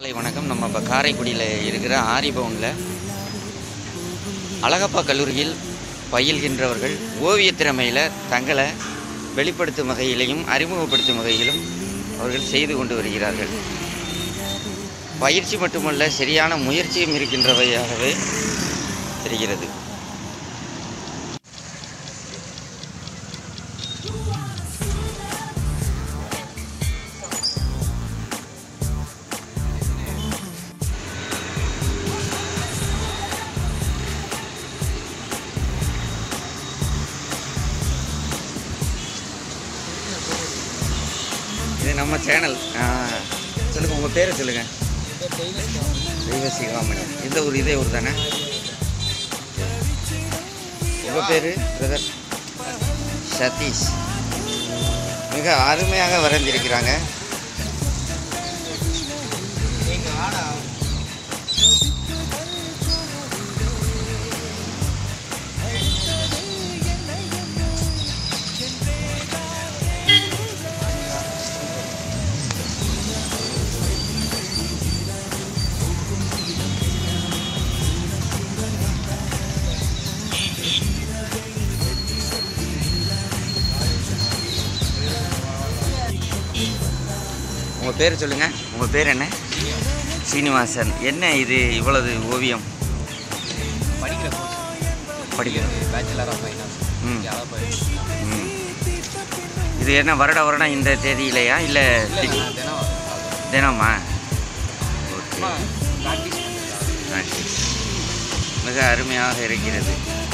காலை வணக்கம் நம்ம இப்போ காரைக்குடியில் இருக்கிற ஆரிபவனில் அழகப்பா கல்லூரியில் பயில்கின்றவர்கள் ஓவியத் திறமையில் தங்களை வெளிப்படுத்தும் வகையிலையும் அறிமுகப்படுத்தும் வகையிலும் அவர்கள் செய்து கொண்டு வருகிறார்கள் பயிற்சி மட்டுமல்ல சரியான முயற்சியும் இருக்கின்றவையாகவே தெரிகிறது இது நம்ம சேனல் சொல்லுங்கள் உங்கள் பேரை சொல்லுங்கள் தெய்வ சிகாமணி இந்த ஊர் இதே ஊர் தானே உங்கள் பேர் பிரதர் சதீஷ் மிக அருமையாக வரைஞ்சிருக்கிறாங்க உங்கள் பேர் சொல்லுங்கள் உங்கள் பேர் என்ன சீனிவாசன் என்ன இது இவ்வளவு ஓவியம் படிக்கிற கோர்ஸ் படிக்கிறது பேச்சுலர் ஆஃப் ஃபைனான்ஸ் ம். அதான் ம் இது என்ன வருட வருடம் இந்த தேதியிலையா இல்லை இல்லை நான் தினம் தினமா ஓகே சும்மா ப்ராக்டிஸ் பண்ணுறேன் நன்றி. மிக அருமையாக இருக்கிறது